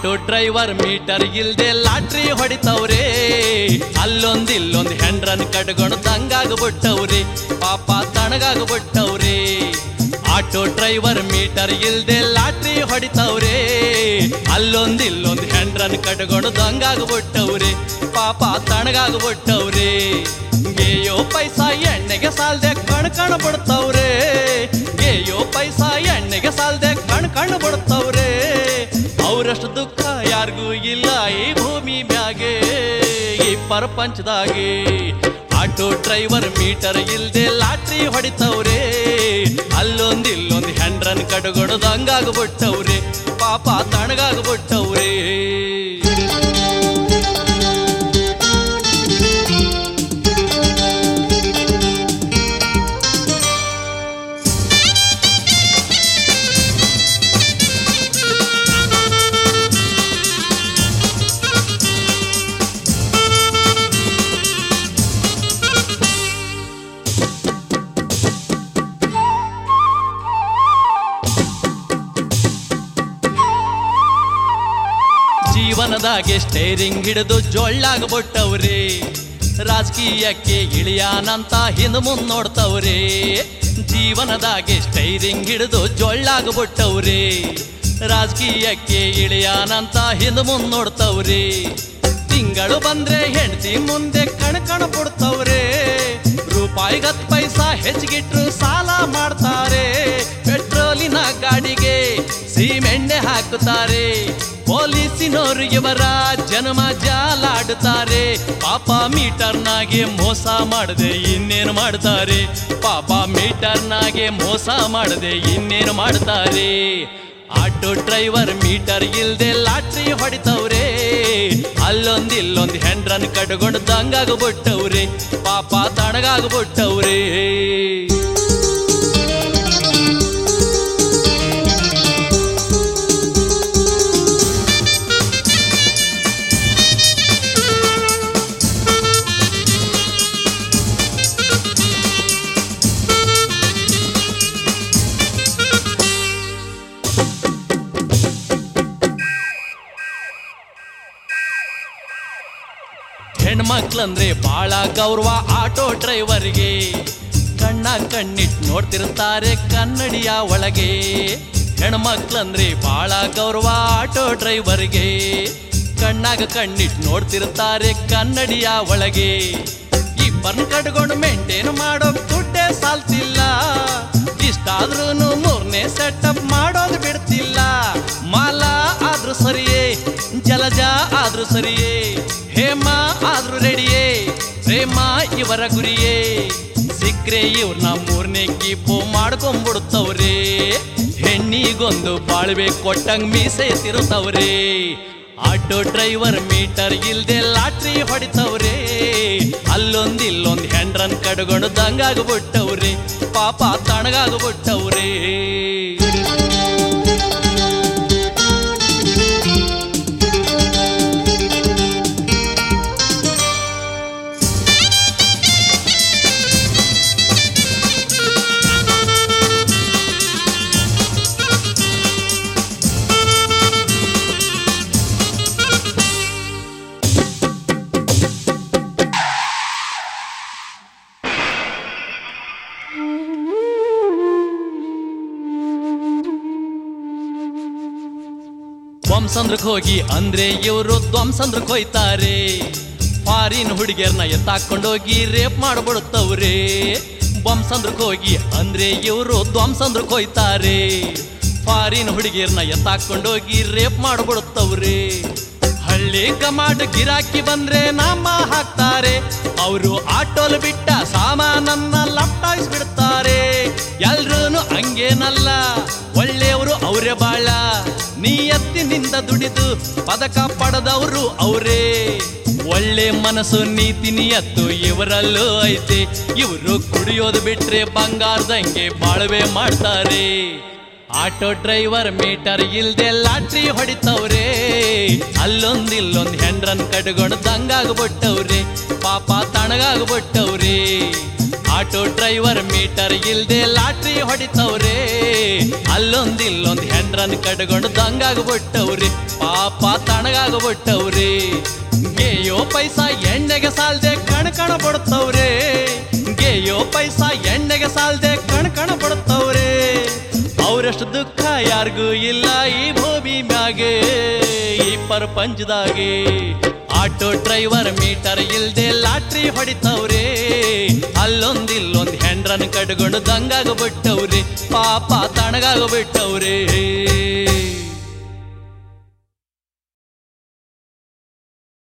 auto driver meter ಇಲ್ದೆ lottery ಹೊಡಿತವ್ರೆ ಅಲ್ಲೊಂದ್ ಇಲ್ಲೊಂದ್ ಹೆಂಡ್ರನ್ ಕಟ್ಕೊಂಡು ದಂಗಾಗ್ಬಿಟ್ಟವ್ರೆ ಪಾಪ ತಣಗಾಗ್ಬಿಟ್ಟವ್ರೆ ಆಟೋ ಡ್ರೈವರ್ ಮೀಟರ್ ಇಲ್ದೆ ಲಾಟ್ರಿ ಹೊಡಿತವ್ರೆ ಅಲ್ಲೊಂದ್ ಇಲ್ಲೊಂದ್ ಹೆಂಡ್ರನ್ ಕಟ್ಕೊಂಡು ದಂಗಾಗ್ಬಿಟ್ಟವ್ರೆ ಪಾಪ ತಣಗಾಗ್ಬಿಟ್ಟವ್ರೆ ಗೇಯೋ ಪೈಸಾ ಎಣ್ಣೆಗೆ ಸಾಲ್ದೆ ಕಣ್ ಕಣ್ ಬಿಡ್ತವ್ರೆ ಗೇಯೋ ಪೈಸಾ ಎಣ್ಣೆಗೆ ಸಾಲ್ದೆ ಕಣ್ ಕಣ್ ಬಿಡ್ತವ್ರೆ ಅವರಷ್ಟು ದುಃಖ ಯಾರಿಗೂ ಇಲ್ಲ ಈ ಭೂಮಿ ಮ್ಯಾಗೆ ಈ ಪ್ರಪಂಚದಾಗೆ ಆಟೋ ಡ್ರೈವರ್ ಮೀಟರ್ ಇಲ್ದೆ ಲಾಟ್ರಿ ಹೊಡಿತವ್ರೆ ಅಲ್ಲೊಂದ್ ಇಲ್ಲೊಂದ್ ಹೆಂಡ್ರನ್ ಕಟ್ಗೊಡೋದು ಹಂಗಾಗ್ಬಿಟ್ಟವ್ರೆ ಪಾಪ ತಣಗಾಗ್ಬಿಟ್ಟವ್ರೆ ಜೀವನದಾಗೆ ಸ್ಟೇರಿಂಗ್ ಹಿಡಿದು ಜೊಳ್ಳಾಗ್ಬಿಟ್ಟವ್ರೆ ರಾಜಕೀಯಕ್ಕೆ ಇಳಿಯಾನಂತ ಹಿಂದ್ ಮುಂದ್ ನೋಡ್ತವ್ರೆ ಜೀವನದಾಗೆ ಸ್ಟೈರಿಂಗ್ ಹಿಡಿದು ಜೊಳ್ಳಾಗ್ಬಿಟ್ಟವ್ರೆ ರಾಜಕೀಯಕ್ಕೆ ಇಳಿಯಾನಂತ ಹಿಂದ್ ಮುಂದ್ ನೋಡ್ತವ್ರೆ ತಿಂಗಳು ಬಂದ್ರೆ ಹೆಂಡತಿ ಮುಂದೆ ಕಣ್ ಕಣ್ ಬಿಡ್ತವ್ರೆ ರೂಪಾಯಿಗೆ ಹತ್ತು ಪೈಸಾ ಹೆಚ್ಚಿಗಿಟ್ರು ಸಾಲ ಮಾಡ್ತಾರೆ ಪೆಟ್ರೋಲಿನ ಗಾಡಿಗೆ ಸೀಮೆಣ್ಣೆ ಹಾಕುತ್ತಾರೆ ಪೊಲೀಸಿನವರು ಇವರ ಜನ್ಮ ಜಾಲಾಡುತ್ತಾರೆ ಪಾಪ ಮೀಟರ್ನಾಗೆ ಮೋಸ ಮಾಡದೆ ಇನ್ನೇನು ಮಾಡ್ತಾರೆ ಪಾಪ ಮೀಟರ್ನಾಗೆ ಮೋಸ ಮಾಡದೆ ಇನ್ನೇನು ಮಾಡ್ತಾರೆ ಆಟೋ ಡ್ರೈವರ್ ಮೀಟರ್ ಇಲ್ದೆ ಲಾಟ್ರಿ ಹೊಡಿತವ್ರೆ ಅಲ್ಲೊಂದ್ ಇಲ್ಲೊಂದ್ ಹೆಂಡ್ರನ್ ಕಟ್ಕೊಂಡು ದಂಗಾಗ್ಬಿಟ್ಟವ್ರೆ ಪಾಪ ತಣಗಾಗ್ಬಿಟ್ಟವ್ರೆ ಹೆಣ್ಮಕ್ಳಂದ್ರೆ ಬಾಳ ಗೌರವ ಆಟೋ ಡ್ರೈವರ್ಗೆ ಕಣ್ಣ ಕಣ್ಣಿಟ್ ನೋಡ್ತಿರ್ತಾರೆ ಕನ್ನಡಿಯ ಒಳಗೆ ಹೆಣ್ಮಕ್ಳಂದ್ರೆ ಬಾಳ ಗೌರವ ಆಟೋ ಡ್ರೈವರ್ಗೆ ಕಣ್ಣಾಗ ಕಣ್ಣಿಟ್ ನೋಡ್ತಿರ್ತಾರೆ ಕನ್ನಡಿಯ ಒಳಗೆ ಇಬ್ಬರನ್ನ ಕಟ್ಕೊಂಡು ಮೇಂಟೈನ್ ಮಾಡೋ ದುಡ್ಡೇ ಸಾಲ್ತಿಲ್ಲ ಇಷ್ಟಾದ್ರೂ ಮೂರನೇ ಸೆಟಪ್ ಮಾಡೋದು ಬಿಡ್ತಿಲ್ಲ ಮಾಲ ಆದ್ರೂ ಸರಿಯೇ ಜಲಜ ಆದ್ರೂ ಸರಿಯೇ ಹೇಮ ಆದ್ರೂ ರೆಡಿಯೇ ಪ್ರೇಮ ಇವರ ಗುರಿಯೇ ಸಿಕ್ರೆ ಇವ್ರನ್ನ ಮೂರನೇ ಕೀಪು ಮಾಡ್ಕೊಂಡ್ಬಿಡ್ತವ್ರೆ ಹೆಣ್ಣಿಗೊಂದು ಬಾಳ್ವೆ ಕೊಟ್ಟಂಗ್ ಮೀಸೆ ತಿರುತ್ತವ್ರೆ ಆಟೋ ಡ್ರೈವರ್ ಮೀಟರ್ ಇಲ್ದೆ ಲಾಟ್ರಿ ಹೊಡಿತವ್ರೆ ಅಲ್ಲೊಂದ್ ಇಲ್ಲೊಂದ್ ಹೆಂಡ್ರನ್ ಕಡ್ಕೊಂಡು ದಂಗಾಗ್ಬಿಟ್ಟವ್ರೆ ಪಾಪ ತಣಗಾಗ್ಬಿಟ್ಟವ್ರೆ ಧ್ವಂಸಂದ್ರಕ್ ಹೋಗಿ ಅಂದ್ರೆ ಇವರು ಧ್ವಂಸಂದ್ರಕ್ ಹೋಯ್ತಾರೆ ಫಾರಿನ್ ಹುಡುಗಿಯರ್ನ ಎತ್ತಾಕೊಂಡೋಗಿ ರೇಪ್ ಮಾಡ್ಬಿಡುತ್ತವ್ರೆ ಧ್ವಂಸಂದ್ರಕ್ ಹೋಗಿ ಅಂದ್ರೆ ಇವರು ಧ್ವಂಸಂದ್ರಕ್ ಹೋಯ್ತಾರೆ ಫಾರಿನ್ ಹುಡುಗಿಯರ್ನ ಎತ್ತಾಕೊಂಡೋಗಿ ರೇಪ್ ಮಾಡ್ಬಿಡುತ್ತವ್ರೆ ಹಳ್ಳಿ ಕಮಾಡ್ ಗಿರಾಕಿ ಬಂದ್ರೆ ನಾಮ ಹಾಕ್ತಾರೆ ಅವರು ಆಟೋಲ್ ಬಿಟ್ಟ ಸಾಮಾನನ್ನ ಲಪ್ಟಾಯಿಸ್ಬಿಡ್ತಾರೆ ಎಲ್ರೂನು ಹಂಗೇನಲ್ಲ ಒಳ್ಳೆಯವರು ಅವರೇ ಬಾಳ ನಿಯತ್ತಿನಿಂದ ದುಡಿದು ಪದಕ ಪಡೆದವರು ಅವರೇ ಒಳ್ಳೆ ಮನಸ್ಸು ನೀತಿ ನಿಯತ್ತು ಇವರಲ್ಲೂ ಐತೆ ಇವರು ಕುಡಿಯೋದು ಬಿಟ್ರೆ ಬಂಗಾರದಂಗೆ ಬಾಳ್ವೆ ಮಾಡ್ತಾರೆ ಆಟೋ ಡ್ರೈವರ್ ಮೀಟರ್ ಇಲ್ದೆ ಲಾಟ್ರಿ ಹೊಡಿತವ್ರೆ ಅಲ್ಲೊಂದ್ ಇಲ್ಲೊಂದ್ ಹೆಂಡ್ರನ್ ಕಟ್ಕೊಂಡು ದಂಗಾಗ್ಬಿಟ್ಟವ್ರೆ ಪಾಪ ತಣಗಾಗ್ಬಿಟ್ಟವ್ರೆ ಆಟೋ ಡ್ರೈವರ್ ಮೀಟರ್ ಇಲ್ದೆ ಲಾಟ್ರಿ ಹೊಡಿತವ್ರೆ ಅಲ್ಲೊಂದ್ ಇಲ್ಲೊಂದ್ ಹೆಂಡ್ರನ್ ಕಡ್ಕೊಂಡು ದಂಗಾಗ್ಬಿಟ್ಟವ್ರಿ ಪಾಪ ತಣಗಾಗ್ಬಿಟ್ಟವ್ರಿ ಗೇಯೋ ಪೈಸಾ ಎಣ್ಣೆಗೆ ಸಾಲ್ದೆ ಕಣ ಕಣ ಬಡ್ತವ್ರೆ ಗೇಯೋ ಪೈಸಾ ಎಣ್ಣೆಗೆ ಸಾಲ್ದೆ ಕಣ ಕಣ ಬಡ್ತವ್ರೆ ಅವರಷ್ಟು ದುಃಖ ಯಾರಿಗೂ ಇಲ್ಲ ಈ ಭೂಮಿ ಮ್ಯಾಗೆ ಈ ಪ್ರಪಂಚದಾಗೆ ಆಟೋ ಡ್ರೈವರ್ ಮೀಟರ್ ಇಲ್ದೆ ಲಾಟ್ರಿ ಹೊಡಿತವ್ರೆ ಅಲ್ಲೊಂದ್ ಇಲ್ಲೊಂದ್ ಹೆಂಡ್ರನ್ ಕಡ್ಕೊಂಡು ದಂಗಾಗ ಬಿಟ್ಟವ್ರಿ ಪಾಪ ತಣಗಾಗ ಬಿಟ್ಟವ್ರೆ